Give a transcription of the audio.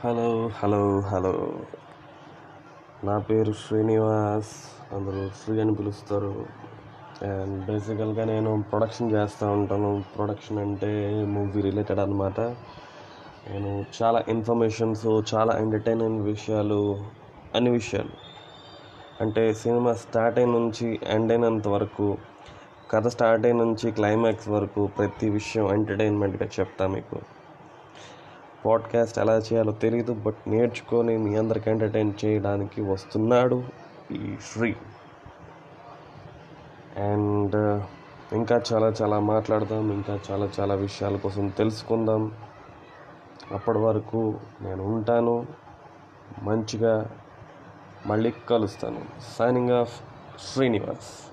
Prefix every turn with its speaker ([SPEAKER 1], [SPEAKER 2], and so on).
[SPEAKER 1] hello hello hello నా పేరు శ్రీనివాస్ అందరూ శ్రీ అని పిలుస్తారు అండ్ బేసికల్గా నేను ప్రొడక్షన్ చేస్తూ ఉంటాను ప్రొడక్షన్ అంటే మూవీ రిలేటెడ్ అనమాట నేను చాలా ఇన్ఫర్మేషన్స్ చాలా ఎంటర్టైనింగ్ విషయాలు అన్ని విషయాలు అంటే సినిమా స్టార్ట్ అయిన నుంచి ఎండ్ అయినంత వరకు కథ స్టార్ట్ అయిన నుంచి క్లైమాక్స్ వరకు ప్రతి విషయం ఎంటర్టైన్మెంట్గా చెప్తా మీకు పాడ్కాస్ట్ ఎలా చేయాలో తెలియదు బట్ నేర్చుకొని మీ అందరికి ఎంటర్టైన్ చేయడానికి వస్తున్నాడు ఈ శ్రీ అండ్ ఇంకా చాలా చాలా మాట్లాడదాం ఇంకా చాలా చాలా విషయాల కోసం తెలుసుకుందాం అప్పటి వరకు నేను ఉంటాను మంచిగా మళ్ళీ కలుస్తాను సైనింగ్ ఆఫ్ శ్రీనివాస్